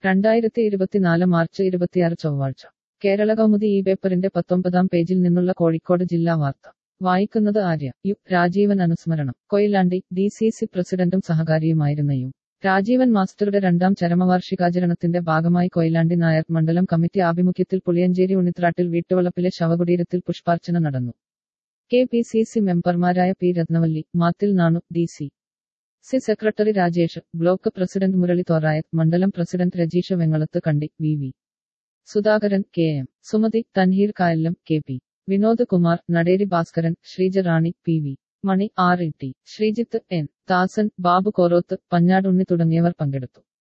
രണ്ടായിരത്തി ഇരുപത്തിനാല് മാർച്ച് ഇരുപത്തിയാറ് ചൊവ്വാഴ്ച കേരള കൗമുദി ഈ പേപ്പറിന്റെ പത്തൊമ്പതാം പേജിൽ നിന്നുള്ള കോഴിക്കോട് ജില്ലാ വാർത്ത വായിക്കുന്നത് ആര്യ യു രാജീവൻ അനുസ്മരണം കൊയിലാണ്ടി ഡി സി സി പ്രസിഡന്റും സഹകാരിയുമായിരുന്ന യു രാജീവൻ മാസ്റ്ററുടെ രണ്ടാം ചരമവാർഷികാചരണത്തിന്റെ ഭാഗമായി കൊയിലാണ്ടി നായർ മണ്ഡലം കമ്മിറ്റി ആഭിമുഖ്യത്തിൽ പുളിയഞ്ചേരി ഉണിത്രാട്ടിൽ വീട്ടുവളപ്പിലെ ശവകുടീരത്തിൽ പുഷ്പാർച്ചന നടന്നു കെ പി സി സി മെമ്പർമാരായ P Rathnavalli Mathil Nanu D C C secretary Rajesh block president Murali Thorayath മണ്ഡലം president Rajeesh Vengalath Kandi V V Sudhakaran K M Sumathi Thanheer Kayalam K P Vinod Kumar Naderi Bhaskaran Sreeja Rani P V Mani R E T Sreejith N Dasan Babu Koroth Panjadunni തുടങ്ങിയവർ പങ്കെടുത്തു